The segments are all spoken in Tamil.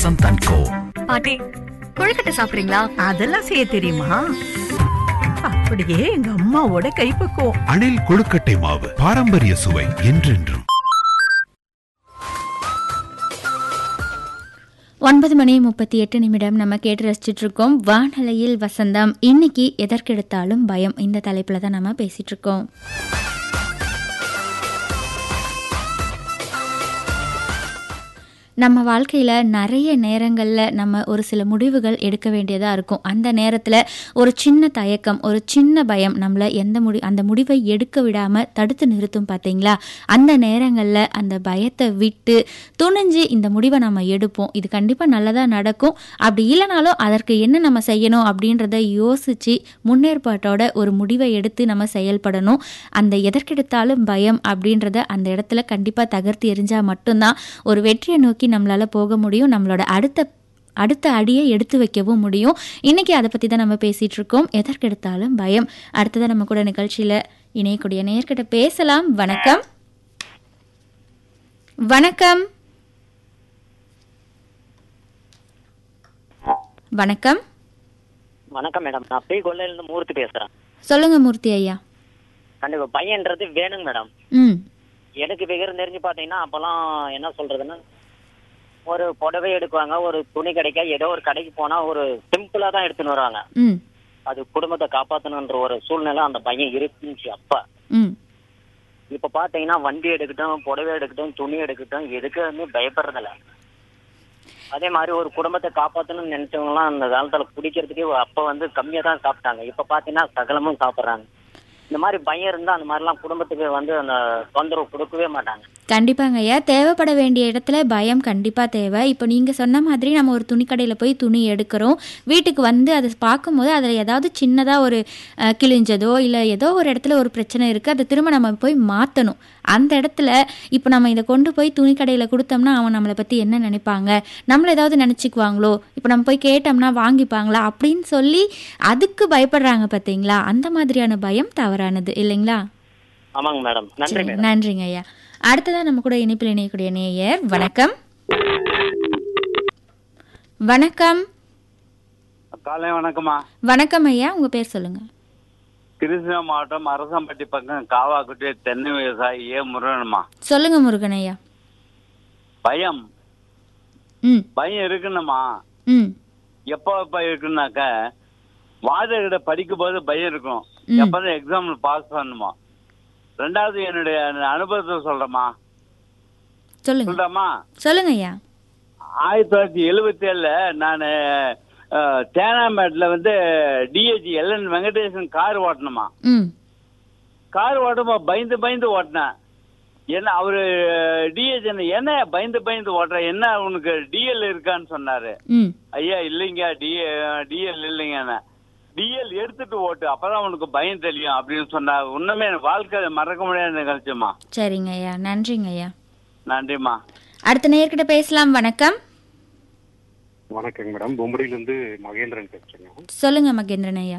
வசந்த் அண்ட் கோ பாட்டி கொழுக்கட்டை சாப்பிடுறீங்களா அதெல்லாம் செய்ய தெரியுமா அப்படியே எங்க அம்மாவோட கைப்பக்குவம் அணில் கொழுக்கட்டை மாவு பாரம்பரிய சுவை என்றென்றும் ஒன்பது மணி முப்பத்தி எட்டு நிமிடம் நம்ம கேட்டு ரசிச்சுட்டு இருக்கோம் வானலையில் வசந்தம் இன்னைக்கு எதற்கெடுத்தாலும் பயம் இந்த தலைப்பில் தான் நம்ம பேசிட்டு இருக்கோம் நம்ம வாழ்க்கையில் நிறைய நேரங்களில் நம்ம ஒரு சில முடிவுகள் எடுக்க வேண்டியதாக இருக்கும் அந்த நேரத்தில் ஒரு சின்ன தயக்கம் ஒரு சின்ன பயம் நம்மளை எந்த முடி அந்த முடிவை எடுக்க விடாமல் தடுத்து நிறுத்தும் பார்த்தீங்களா அந்த நேரங்களில் அந்த பயத்தை விட்டு துணிஞ்சு இந்த முடிவை நம்ம எடுப்போம் இது கண்டிப்பாக நல்லதாக நடக்கும் அப்படி இல்லைனாலும் அதற்கு என்ன நம்ம செய்யணும் அப்படின்றத யோசித்து முன்னேற்பாட்டோட ஒரு முடிவை எடுத்து நம்ம செயல்படணும் அந்த எதற்கெடுத்தாலும் பயம் அப்படின்றத அந்த இடத்துல கண்டிப்பாக தகர்த்து எரிஞ்சால் மட்டும்தான் ஒரு வெற்றியை நோக்கி நம்மளால் போக முடியும் நம்மளோட அடுத்த அடுத்த அடியை எடுத்து வைக்கவும் முடியும் இன்னைக்கு அதை பற்றி தான் நம்ம பேசிகிட்டு இருக்கோம் எதற்கெடுத்தாலும் பயம் அடுத்ததான் நம்ம கூட நிகழ்ச்சியில் இணையக்கூடிய நேர்கிட்ட பேசலாம் வணக்கம் வணக்கம் வணக்கம் வணக்கம் மேடம் நான் பி கொள்ளையிலிருந்து மூர்த்தி பேசுறேன் சொல்லுங்க மூர்த்தி ஐயா கண்டிப்பா பையன்றது வேணுங்க மேடம் ம் எனக்கு விவரம் தெரிஞ்சு பாத்தீங்கன்னா அப்பெல்லாம் என்ன சொல்றதுன்னா ஒரு புடவை எடுக்குவாங்க ஒரு துணி கடைக்க ஏதோ ஒரு கடைக்கு போனா ஒரு சிம்பிளா தான் எடுத்துன்னு வருவாங்க ம் அது குடும்பத்தை காப்பாத்தணுன்ற ஒரு சூழ்நிலை அந்த பையன் இருந்துச்சு அப்ப ம் இப்ப பாத்தீங்கன்னா வண்டி எடுக்கட்டும் புடவை எடுக்கட்டும் துணி எடுக்கட்டும் எதுக்குமே பயப்படுறதில்ல அதே மாதிரி ஒரு குடும்பத்தை காப்பாத்தணும்னு நினைச்சவங்கலாம் அந்த காலத்துல குடிக்கிறதுக்கே அப்ப வந்து கம்மியா தான் சாப்பிட்டாங்க இப்ப பாத்தீங்கன்னா சகலமும் சாப்பிடுறாங்க இந்த மாதிரி பயம் இருந்தா அந்த மாதிரிலாம் குடும்பத்துக்கு வந்து அந்த தொந்தரவு கொடுக்கவே மாட்டாங்க கண்டிப்பாங்க ஐயா தேவைப்பட வேண்டிய இடத்துல பயம் கண்டிப்பாக தேவை இப்போ நீங்கள் சொன்ன மாதிரி நம்ம ஒரு துணிக்கடையில் போய் துணி எடுக்கிறோம் வீட்டுக்கு வந்து அதை பார்க்கும்போது அதில் ஏதாவது சின்னதாக ஒரு அஹ், கிழிஞ்சதோ இல்லை ஏதோ ஒரு இடத்துல ஒரு பிரச்சனை இருக்குது அதை திரும்ப நம்ம போய் மாற்றணும் அந்த இடத்துல இப்போ நம்ம இதை கொண்டு போய் துணிக்கடையில் கொடுத்தோம்னா அவன் நம்மளை பற்றி என்ன நினைப்பாங்க நம்மளை ஏதாவது நினச்சிக்குவாங்களோ இப்போ நம்ம போய் கேட்டோம்னா வாங்கிப்பாங்களா அப்படின்னு சொல்லி அதுக்கு பயப்படுறாங்க பார்த்தீங்களா அந்த மாதிரியான பயம் தவறானது இல்லைங்களா ஆமாங்க மேடம் நன்றி சரி, மேடம் நன்றிங்க ஐயா அடுத்ததான் நம்ம கூட இணைப்பில் இணையக்கூடிய நேயர் வணக்கம் வணக்கம் காலை வணக்கம்மா வணக்கம் ஐயா உங்க பேர் சொல்லுங்க கிருஷ்ணா மாவட்டம் அரசம்பட்டி பக்கம் காவாக்குட்டி தென்னை விவசாயி ஏ முருகனுமா சொல்லுங்க முருகன் ஐயா பயம் ம் பயம் இருக்குன்னுமா ம் எப்போ எப்போ இருக்குன்னாக்க வாதகிட்ட படிக்கும் போது பயம் இருக்கும் ம். எப்பதான் எக்ஸாம்ல பாஸ் பண்ணுமா ரெண்டாவது என்னுடைய அனுபவத்தை சொல்றேம்மா சொல்லுங்க சொல்றேம்மா சொல்லுங்க ஐயா ஆயிரத்தி தொள்ளாயிரத்தி எழுபத்தி ஏழுல நான் தேனாம்பேட்டில் வந்து டிஏஜி எல்என் வெங்கடேசன் கார் ஓட்டணுமா ம் கார் ஓட்டுமா பயந்து பயந்து ஓட்டினேன் என்ன அவரு டிஎஸ் என்ன என்ன பயந்து பயந்து ஓட்டுற என்ன உனக்கு டிஎல் இருக்கான்னு சொன்னாரு ம் ஐயா இல்லைங்க டிஏ டிஎல் இல்லைங்க டிஎல் எடுத்துட்டு ஓட்டு அப்பதான் உனக்கு பயம் தெரியும் அப்படின்னு சொன்னார் உண்மையே எனக்கு வாழ்க்கை மறக்க முடியாத நிகழ்ச்சிமா சரிங்க ஐயா நன்றிங்க ஐயா நன்றிம்மா அடுத்த நேயர்கிட்ட பேசலாம் வணக்கம் வணக்கங்க மேடம் பொம்படியிலேருந்து மகேந்திரன் பேசுறேங்க சொல்லுங்க மகேந்திரன் ஐயா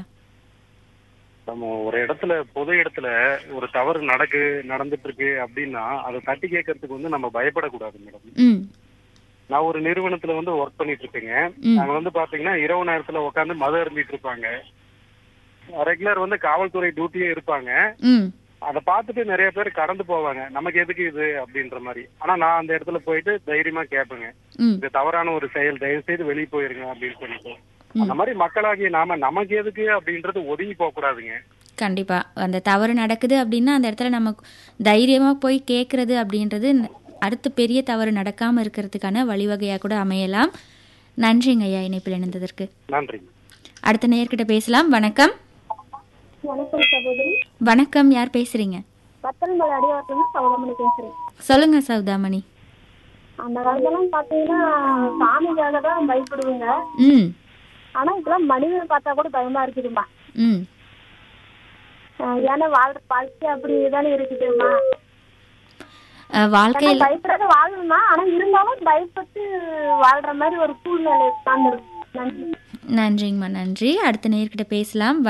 நம்ம ஒரு இடத்துல பொது இடத்துல ஒரு தவறு நடக்கு நடந்துட்டு இருக்கு அப்படின்னா அதை தட்டி கேட்கறதுக்கு வந்து நம்ம பயப்படக்கூடாது மேடம் ம் நான் ஒரு நிறுவனத்துல வந்து ஒர்க் பண்ணிட்டு இருக்கேங்க ம். நாங்க வந்து பாத்தீங்கன்னா இரவு நேரத்துல உட்காந்து மது அருந்திட்டு இருப்பாங்க ரெகுலர் வந்து காவல்துறை டியூட்டியே இருப்பாங்க ம் அதை பார்த்துட்டு நிறைய பேர் கடந்து போவாங்க நமக்கு எதுக்கு இது அப்படின்ற மாதிரி ஆனா நான் அந்த இடத்துல போயிட்டு தைரியமா கேட்பேங்க ம் இது தவறான ஒரு செயல் தயவு செய்து வெளியே போயிருங்க அப்படின்னு சொல்லிட்டு ம். அந்த மாதிரி மக்களாகிய நாம நமக்கு எதுக்கு அப்படின்றது ஒதுங்கி போக கூடாதுங்க கண்டிப்பா அந்த தவறு நடக்குது அப்படின்னா அந்த இடத்துல நம்ம தைரியமா போய் கேட்கறது அப்படின்றது ந- அடுத்து பெரிய தவறு நடக்காம இருக்கிறதுக்கான வழிவகையா கூட அமையலாம் நன்றிங்க ஐயா இணைப்பில் இணைந்ததற்கு நன்றி அடுத்த நேயர்கிட்ட பேசலாம் வணக்கம் வணக்கம் சகோதரி வணக்கம் யார் பேசுறீங்க பத்தனமலை அடிவாரத்துல சௌதமணி பேசுறேன் சொல்லுங்க சௌதாமணி அந்த காலத்துலாம் பாத்தீங்கன்னா சாமிக்காக தான் பயப்படுவீங்க ம் ஆனா இப்பெல்லாம் மனிதனை பார்த்தா கூட பயமா இருக்குதுமா ம் அஹ் ஏன்னா வாழ்ற வாழ்க்கை அப்படி தானே இருக்குதுமா அஹ், வாழ்க்கையில் பயப்படாத வாழணுமா ஆனா இருந்தாலும் பயப்பட்டு வாழ்ற மாதிரி ஒரு சூழ்நிலை உட்கார்ந்து நன்றி நன்றிங்கம்மா நன்றி அடுத்த நேயர்கிட்ட பேசலாம்